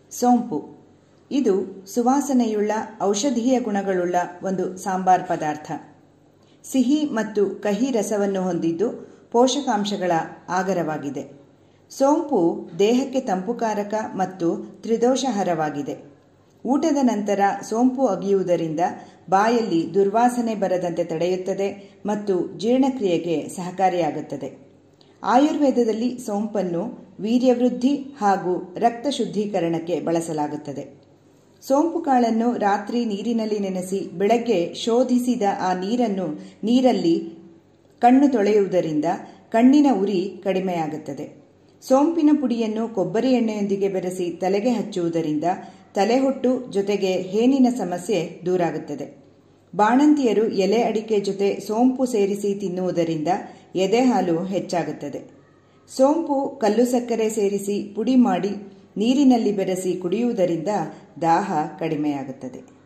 ಸೋಂಪು ಇದು ಸುವಾಸನೆಯುಳ್ಳ ಔಷಧೀಯ ಗುಣಗಳುಳ್ಳ ಒಂದು ಸಾಂಬಾರ್ ಪದಾರ್ಥ ಸಿಹಿ ಮತ್ತು ಕಹಿ ರಸವನ್ನು ಹೊಂದಿದ್ದು ಪೋಷಕಾಂಶಗಳ ಆಗರವಾಗಿದೆ ಸೋಂಪು ದೇಹಕ್ಕೆ ತಂಪುಕಾರಕ ಮತ್ತು ತ್ರಿದೋಷಹರವಾಗಿದೆ ಊಟದ ನಂತರ ಸೋಂಪು ಅಗಿಯುವುದರಿಂದ ಬಾಯಲ್ಲಿ ದುರ್ವಾಸನೆ ಬರದಂತೆ ತಡೆಯುತ್ತದೆ ಮತ್ತು ಜೀರ್ಣಕ್ರಿಯೆಗೆ ಸಹಕಾರಿಯಾಗುತ್ತದೆ ಆಯುರ್ವೇದದಲ್ಲಿ ಸೋಂಪನ್ನು ವೀರ್ಯವೃದ್ಧಿ ಹಾಗೂ ರಕ್ತ ಶುದ್ಧೀಕರಣಕ್ಕೆ ಬಳಸಲಾಗುತ್ತದೆ ಸೋಂಪು ಕಾಳನ್ನು ರಾತ್ರಿ ನೀರಿನಲ್ಲಿ ನೆನೆಸಿ ಬೆಳಗ್ಗೆ ಶೋಧಿಸಿದ ಆ ನೀರನ್ನು ನೀರಲ್ಲಿ ಕಣ್ಣು ತೊಳೆಯುವುದರಿಂದ ಕಣ್ಣಿನ ಉರಿ ಕಡಿಮೆಯಾಗುತ್ತದೆ ಸೋಂಪಿನ ಪುಡಿಯನ್ನು ಕೊಬ್ಬರಿ ಎಣ್ಣೆಯೊಂದಿಗೆ ಬೆರೆಸಿ ತಲೆಗೆ ಹಚ್ಚುವುದರಿಂದ ತಲೆಹೊಟ್ಟು ಜೊತೆಗೆ ಹೇನಿನ ಸಮಸ್ಯೆ ದೂರಾಗುತ್ತದೆ ಬಾಣಂತಿಯರು ಎಲೆ ಅಡಿಕೆ ಜೊತೆ ಸೋಂಪು ಸೇರಿಸಿ ತಿನ್ನುವುದರಿಂದ ಎದೆಹಾಲು ಹೆಚ್ಚಾಗುತ್ತದೆ ಸೋಂಪು ಕಲ್ಲು ಸಕ್ಕರೆ ಸೇರಿಸಿ ಪುಡಿ ಮಾಡಿ ನೀರಿನಲ್ಲಿ ಬೆರೆಸಿ ಕುಡಿಯುವುದರಿಂದ ದಾಹ ಕಡಿಮೆಯಾಗುತ್ತದೆ